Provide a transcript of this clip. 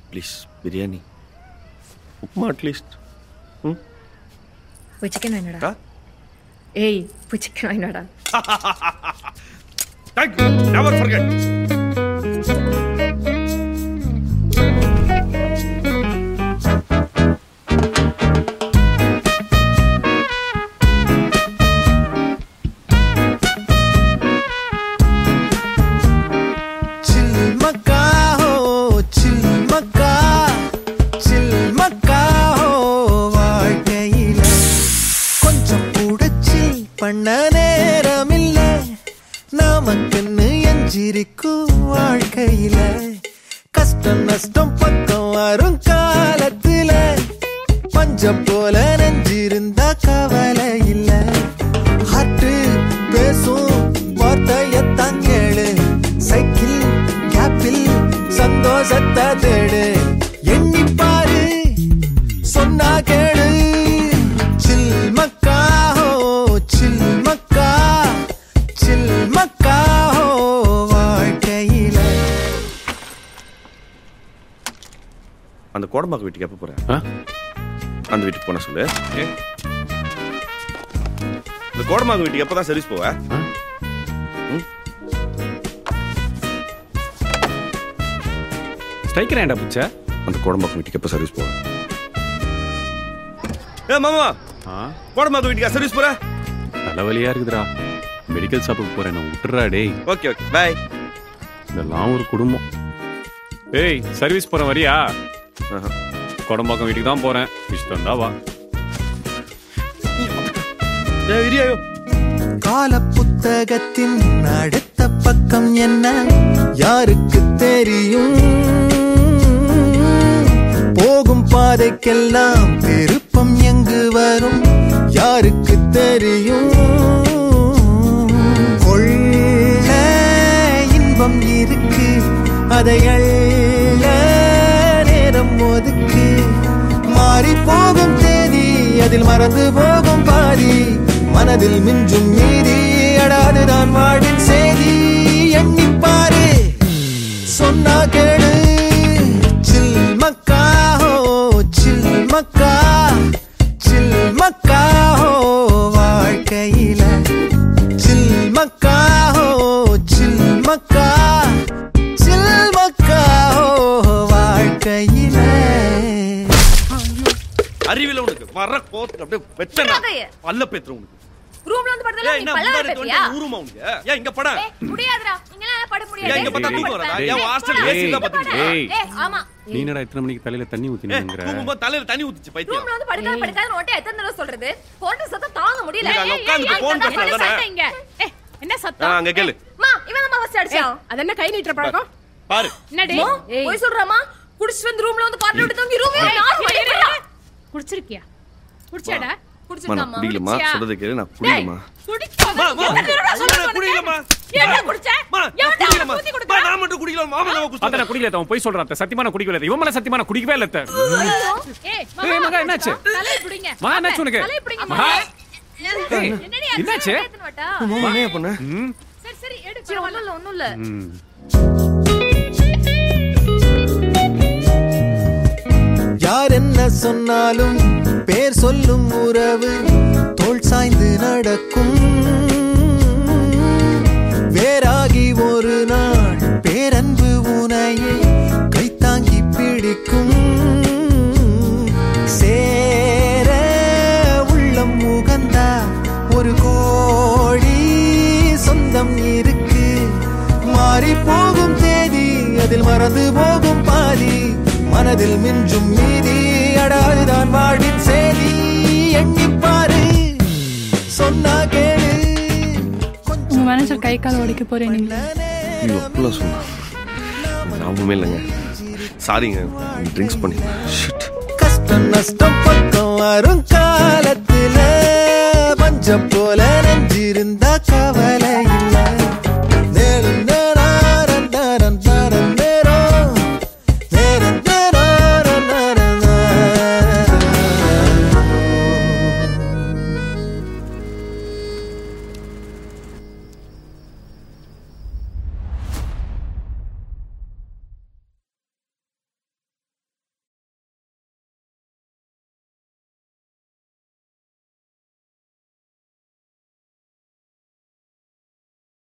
Please biryani upma at least ம் போய் chicken வாங்கினடா ஆ ஏய் போய் சிக்கன் வாங்கினடா தேங்க் யூ நெவர் ஃபர்கெட் சில்மக்கா ஹோ சில்மக்கா சில்மக்கா ஹோ வாழ்க்கையில கொஞ்சம் கூட சில் பண்ண நேரமில்ல நமக்குன்னு எஞ்சிருக்கும் வாழ்க்கையில கஷ்டம் நஷ்டம் பக்கம் வரும் காலத்துல பஞ்சம் போல நெஞ்சிருந்தா கவலை இல்ல ஹார்ட்டு பேசும் வார்த்தையத்தான் கேளு சைக்கிள் கேப்பில் சந்தோஷத்தை தேடு எண்ணி பாரு சொன்னா கேளு சில் மக்கா ஹோ சில் மக்கா சில் மக்கா ஹோ வாழ்க்கையில அந்த கோடம்பாக்கு வீட்டுக்கு எப்போ போகிறேன் ஆ? அந்த வீட்டுக்கு போன சொல்லு இந்த கோடம்பாக்கு வீட்டுக்கு எப்போ தான் சர்வீஸ் போவ ஸ்ட்ரைக்கர் ஏன்டா புச்ச அந்த கோடம்பாக்கு வீட்டுக்கு எப்போ சர்வீஸ் போவேன் ஏ மாமா ஆ கோடம்பாக்கு வீட்டுக்கு சர்வீஸ் போற தலைவலியா இருக்குதுடா மெடிக்கல் ஷாப்புக்கு போறேன் நான் விட்டுறா டேய் ஓகே ஓகே பாய் இதெல்லாம் ஒரு குடும்பம் ஏய் சர்வீஸ் போறேன் வரியா கொடம்பாக்கம் வீட்டுக்கு தான் போறேன் இஷ்டம் தான் வா ஏ இரியாயோ கால புத்தகத்தின் அடுத்த பக்கம் என்ன யாருக்கு தெரியும் போகும் பாதைக்கெல்லாம் திருப்பம் எங்கு வரும் யாருக்கு தெரியும் கொள்ள இன்பம் இருக்கு அதை அள்ள நேரம் ஒதுக்கு மாறி போகும் தேதி அதில் மறந்து போகும் பாதி மனதில் மிஞ்சும் மீதி அடாதுதான் வாழ்வின் செய்தி எண்ணிப்பாரு சொன்னா கேளு சில் மக்கா ஹோ சில் மக்கா சில் மக்கா ஹோ வாழ்க்கையில சில் மக்கா ஹோ சில் மக்கா சில் மக்கா ஹோ வாழ்க்கையில அறிவில உனக்கு வர கோத்து அப்படியே வெச்சனா கைய. பல்ல பேத்துற உனக்கு ரூம்ல வந்து படுத்தல ஏய் நீ என்ன பல்ல முன்னாடி வைப்பியா தோண்டி ஊருமா உனக்கு ஏன் இங்க பட ஏய் முடியாதுடா இங்கலாம் பட முடியாது ஏன் இங்க பார்த்தா தூக்கம் வராதா டேய். ஏன் ஹாஸ்டல் ஏசி தான் பாத்துக்கிட்டு ஏய். ஏய் ஆமா நீ என்னடா இத்தனை மணிக்கு தலையில தண்ணி ஏய் ஊத்தினுங்கிற தூங்கும்போது தலையில தண்ணி ஊத்திச்சு பைத்தியம் ரூம்ல வந்து படுக்காத படுக்காத ஓட்டே எத்தனை தடவை சொல்றது போன் சத்தம் தாங்க முடியல நீங்க அங்க உட்கார்ந்துட்டு phone பேசுறது தானே? இங்க ஏய், என்ன ஆ, சத்தம் அங்க கேளு மா இவன் தான் ஃபர்ஸ்ட் அடிச்சான் அது என்ன கை நீட்டுற பழக்கம் பாரு என்னடி மோ, போய் சொல்றாமா குடிச்சிட்டு வந்து ரூம்ல வந்து கார்ல விட்டு தூங்கி ரூம்ல நாலு மணி நேரம் குடிச்சிருக்கியா குடிச்சாடா மா நான் குடிச்சிட்டாமா குடிக்கலமா குடிச்சியா? சொல்றது கேளு நான் குடிக்கலமா குடிக்காத மா, மா, எத்தனை தடவை நான் சொல்றது குடிக்கலமா. உனக்கு? என்ன குடிச்ச மா நான் எவன்டா குடிக்கலமா ஊத்தி மா, கொடுத்தா? நான் மட்டும் குடிக்கல மாமா நான் அத குடிச்சேன் நான் குடிக்கல அவன் போய் சொல்றான் அத்தை. சத்தியமா நான் குடிக்கவே இல்லை இவன் மேல சத்தியமா நான் குடிக்கவே இல்லை அத்தை. ஏய், ஏய், மகா, என்னாச்சு? தலையை பிடிங்க. மகா, என்னாச்சு உனக்கு? தலையை பிடிங்க, மகா. மகா. ஏய், என்னடி என்னாச்சு ஏத்துனவாட்டா? மாமா என்ன பண்ண ம், சரி சரி எடு சரி ஒண்ணும் இல்ல ஒண்ணும் இல்ல ம். யார் என்ன சொன்னாலும் பேர் சொல்லும் உறவு தோள் சாய்ந்து நடக்கும் வேறாகி ஒரு நாள் பேரன்பு உனையே கைத்தாங்கி பிடிக்கும் சேர உள்ளம் உகந்தா ஒரு கோடி சொந்தம் இருக்கு மாறி போகும் தேதி அதில் மறந்து போகும் பாதி மனதில் மிஞ்சும் மீதி அடாதுதான் வாழ்வின் செய்தி எண்ணிப்பாரு சொன்னா கேளு உங்க மேனேஜர் கை கால் உடைக்க போறேன் நீங்க ஐயோ அப்படிலாம் சொன்னா ஞாபகமே இல்லைங்க சாரிங்க ட்ரிங்க்ஸ் பண்ணி ஷிட் கஷ்டம் நஷ்டம் பக்கம் வரும் காலத்துல பஞ்சம் போல நெஞ்சிருந்தா கவலை